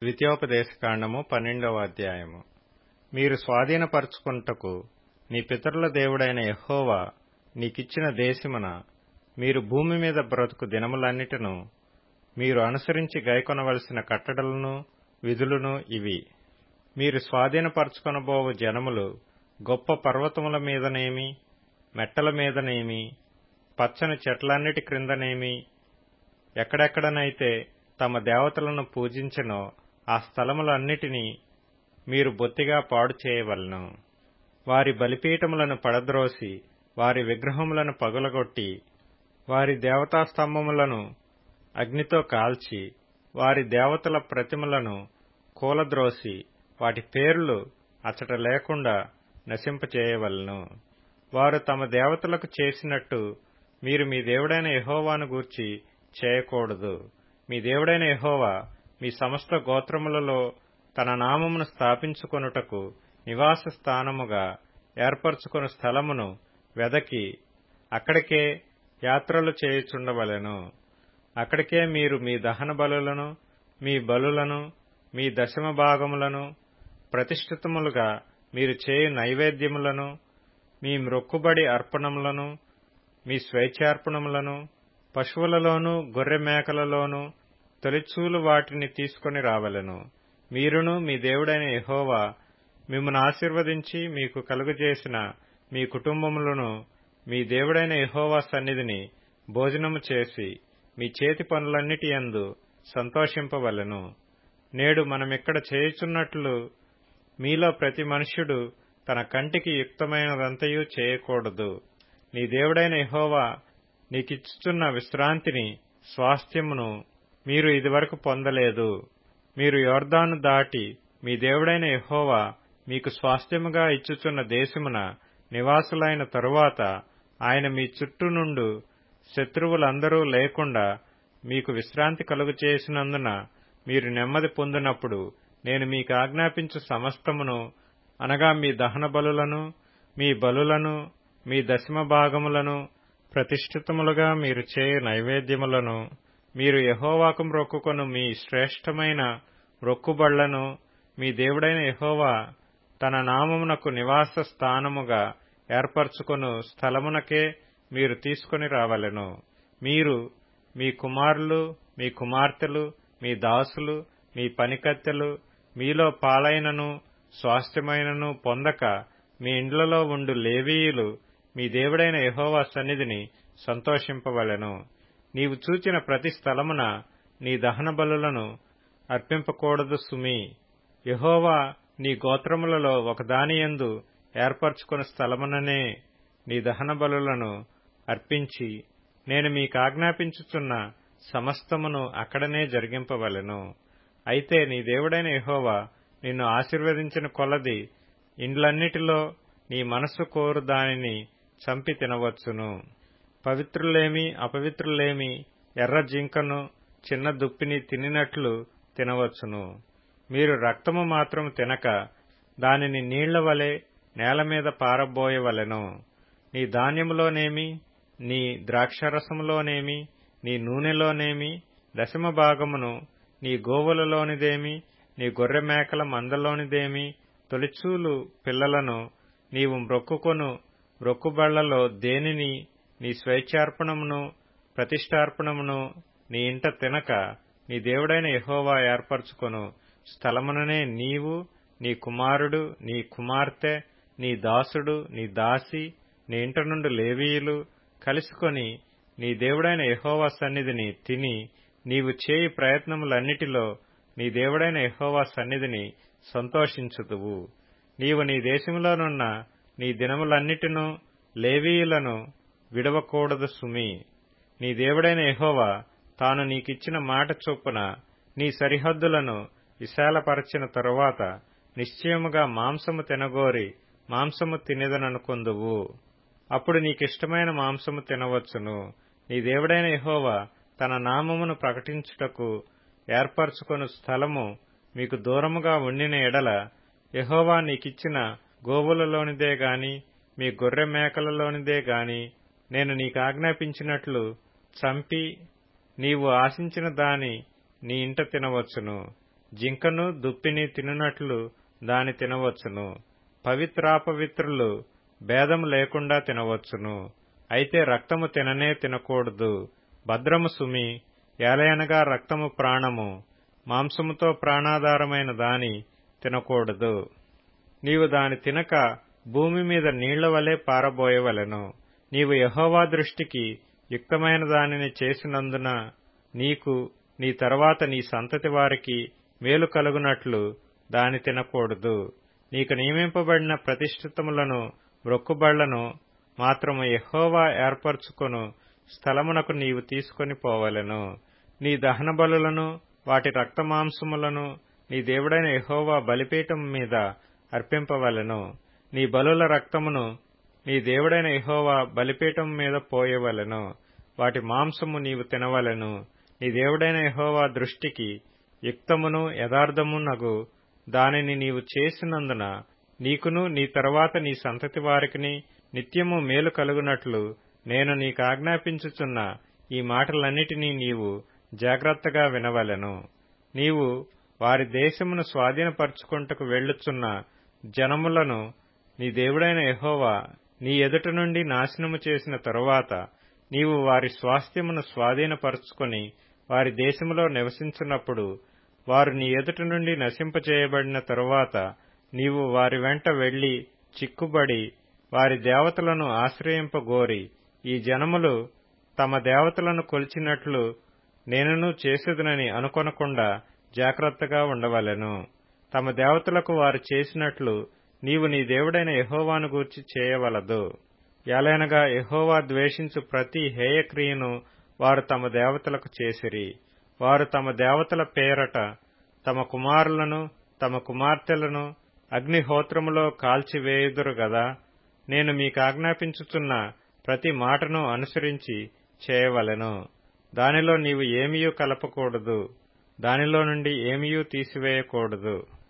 ద్వితీయోపదేశకాండము పన్నెండవ అధ్యాయము మీరు స్వాధీనపరచుకొనుటకు నీ పితరుల దేవుడైన యెహోవా నీకిచ్చిన దేశమున మీరు భూమి మీద బ్రతుకు దినములన్నిటిను మీరు అనుసరించి గైకొనవలసిన కట్టడలను విధులను ఇవి మీరు స్వాధీనపరచుకొనబోవు జనములు గొప్ప పర్వతముల మీదనేమి మెట్టల మీదనేమి పచ్చని చెట్లన్నిటి క్రిందనేమి ఎక్కడెక్కడనైతే తమ దేవతలను పూజించెనో ఆ స్థలములన్నిటినీ మీరు బొత్తిగా పాడు చేయవలను వారి బలిపీఠములను పడద్రోసి వారి విగ్రహములను పగులగొట్టి వారి దేవతా స్తంభములను అగ్నితో కాల్చి వారి దేవతల ప్రతిమలను కూలద్రోసి వాటి పేర్లు అచట లేకుండా నశింపచేయవలను వారు తమ దేవతలకు చేసినట్టు మీరు మీ దేవుడైన యెహోవాను గూర్చి చేయకూడదు మీ దేవుడైన యెహోవా మీ సమస్త గోత్రములలో తన నామమును స్థాపించుకొనుటకు నివాస స్థానముగా ఏర్పరచుకొను స్థలమును వెదకి అక్కడికే యాత్రలు చేయుచుండవలెను అక్కడికే మీరు మీ దహన బలులను మీ బలులను మీ దశమ భాగములను ప్రతిష్ఠితములుగా మీరు చేయు నైవేద్యములను మీ మ్రొక్కుబడి అర్పణములను మీ స్వేచ్ఛార్పణములను పశువులలోనూ గొర్రె మేకలలోనూ తొలిచూలు వాటిని తీసుకొని రావలెను మీరును మీ దేవుడైన యెహోవా మిమ్మను ఆశీర్వదించి మీకు కలుగజేసిన మీ కుటుంబములను మీ దేవుడైన యెహోవా సన్నిధిని భోజనము చేసి మీ చేతి పనులన్నిటి యందు సంతోషింపవలెను నేడు మనమిక్కడ చేయుచున్నట్లు మీలో ప్రతి మనుష్యుడు తన కంటికి యుక్తమైనదంతయూ చేయకూడదు నీ దేవుడైన యెహోవా నీకిచ్చుచున్న విశ్రాంతిని స్వాస్థ్యమును మీరు ఇదివరకు పొందలేదు మీరు యోర్దాను దాటి మీ దేవుడైన యెహోవా మీకు స్వాస్థ్యముగా ఇచ్చుచున్న దేశమున నివాసులైన తరువాత ఆయన మీ చుట్టూ నుండు శత్రువులందరూ లేకుండా మీకు విశ్రాంతి కలుగు చేసినందున మీరు నెమ్మది పొందినప్పుడు నేను మీకు ఆజ్ఞాపించు సమస్తమును అనగా మీ దహన బలులను మీ బలులను మీ దశమ భాగములను ప్రతిష్ఠితములుగా మీరు చేయు నైవేద్యములను మీరు యహోవాకు మ్రొక్కుకొను మీ శ్రేష్టమైన మ్రొక్కుబళ్లను మీ దేవుడైన యహోవా తన నామమునకు నివాస స్థానముగా ఏర్పరచుకొను స్థలమునకే మీరు తీసుకుని రావలెను మీరు మీ కుమారులు మీ కుమార్తెలు మీ దాసులు మీ పనికత్తెలు మీలో పాలైనను స్వాస్థ్యమైనను పొందక మీ ఇండ్లలో ఉండు లేవీయులు మీ దేవుడైన యహోవా సన్నిధిని సంతోషింపవలెను నీవు చూచిన ప్రతి స్థలమున నీ దహన బలులను అర్పింపకూడదు సుమి యహోవా నీ గోత్రములలో ఒకదానియందు ఏర్పరచుకుని స్థలముననే నీ దహన బలులను అర్పించి నేను మీకాజ్ఞాపించుచున్న సమస్తమును అక్కడనే జరిగింపవలెను అయితే నీ దేవుడైన యహోవా నిన్ను ఆశీర్వదించిన కొలది ఇండ్లన్నిటిలో నీ మనస్సు కోరు దానిని చంపి తినవచ్చును పవిత్రులేమి అపవిత్రులేమి ఎర్ర జింకను చిన్న దుప్పిని తినినట్లు తినవచ్చును మీరు రక్తము మాత్రం తినక దానిని నీళ్ల వలె నేల మీద పారబోయవలెను నీ ధాన్యములోనేమి నీ ద్రాక్షరసములోనేమి నీ నూనెలోనేమి దశమ భాగమును నీ గోవులలోనిదేమి నీ గొర్రె మేకల మందలోనిదేమి తొలిచూలు పిల్లలను నీవు మ్రొక్కుకొను మ్రొక్కుబళ్లలో దేనిని నీ స్వేచ్ఛార్పణమును ప్రతిష్టార్పణమును నీ ఇంట తినక నీ దేవుడైన యహోవా ఏర్పరచుకొను స్థలముననే నీవు నీ కుమారుడు నీ కుమార్తె నీ దాసుడు నీ దాసి నీ ఇంట నుండి లేవీయులు కలుసుకొని నీ దేవుడైన యహోవా సన్నిధిని తిని నీవు చేయి ప్రయత్నములన్నిటిలో నీ దేవుడైన యహోవా సన్నిధిని సంతోషించుదువు నీవు నీ దేశంలోనున్న నీ దినములన్నిటినూ లేవీయులను విడవకూడదు సుమి నీ దేవుడైన యహోవా తాను నీకిచ్చిన మాట చొప్పున నీ సరిహద్దులను విశాలపరచిన తరువాత నిశ్చయముగా మాంసము తినగోరి మాంసము తినేదననుకొందువు అప్పుడు నీకిష్టమైన మాంసము తినవచ్చును నీ దేవుడైన యహోవా తన నామమును ప్రకటించుటకు ఏర్పరచుకొను స్థలము మీకు దూరముగా ఉండిన ఎడల యహోవా నీకిచ్చిన గోవులలోనిదే గాని మీ గొర్రె మేకలలోనిదే గాని నేను నీకాజ్ఞాపించినట్లు చంపి నీవు ఆశించిన దాని నీ ఇంట తినవచ్చును జింకను దుప్పిని తినునట్లు దాని తినవచ్చును పవిత్రాపవిత్రులు భేదము లేకుండా తినవచ్చును అయితే రక్తము తిననే తినకూడదు భద్రము సుమి ఏలయనగా రక్తము ప్రాణము మాంసముతో ప్రాణాధారమైన దాని తినకూడదు నీవు దాని తినక భూమి మీద నీళ్ల వలె పారబోయవలెను నీవు యహోవా దృష్టికి యుక్తమైన దానిని చేసినందున నీకు నీ తర్వాత నీ సంతతి వారికి మేలు కలుగునట్లు దాని తినకూడదు నీకు నియమింపబడిన ప్రతిష్ఠితములను మ్రొక్కుబళ్లను మాత్రము యహోవా ఏర్పరచుకొను స్థలమునకు నీవు తీసుకొని పోవలెను నీ దహన బలులను వాటి రక్తమాంసములను నీ దేవుడైన యహోవా బలిపీఠం మీద అర్పింపవలెను నీ బలుల రక్తమును నీ దేవుడైన యహోవా బలిపీఠం మీద పోయవలెను వాటి మాంసము నీవు తినవలెను నీ దేవుడైన యహోవా దృష్టికి యుక్తమును యథార్థమునగు దానిని నీవు చేసినందున నీకును నీ తరువాత నీ సంతతి వారికిని నిత్యము మేలు కలుగునట్లు నేను నీకాజ్ఞాపించుచున్న ఈ మాటలన్నిటినీ నీవు జాగ్రత్తగా వినవలెను నీవు వారి దేశమును స్వాధీనపరచుకుంటకు వెళ్ళుచున్న జనములను నీ దేవుడైన యహోవా నీ ఎదుట నుండి నాశనము చేసిన తరువాత నీవు వారి స్వాస్థ్యమును స్వాధీనపరచుకొని వారి దేశములో నివసించున్నప్పుడు వారు నీ ఎదుట నుండి నశింపచేయబడిన తరువాత నీవు వారి వెంట వెళ్లి చిక్కుబడి వారి దేవతలను ఆశ్రయింపగోరి ఈ జనములు తమ దేవతలను కొలిచినట్లు నేనును చేసేదనని అనుకొనకుండా జాగ్రత్తగా ఉండవలెను తమ దేవతలకు వారు చేసినట్లు నీవు నీ దేవుడైన యహోవాను గూర్చి చేయవలదు ఎలయనగా యహోవా ద్వేషించు ప్రతి హేయక్రియను వారు తమ దేవతలకు చేసిరి వారు తమ దేవతల పేరట తమ కుమారులను తమ కుమార్తెలను అగ్నిహోత్రములో కాల్చివేయుదురు గదా నేను మీకాజ్ఞాపించుచున్న ప్రతి మాటను అనుసరించి చేయవలెను దానిలో నీవు ఏమీయూ కలపకూడదు దానిలో నుండి ఏమీయూ తీసివేయకూడదు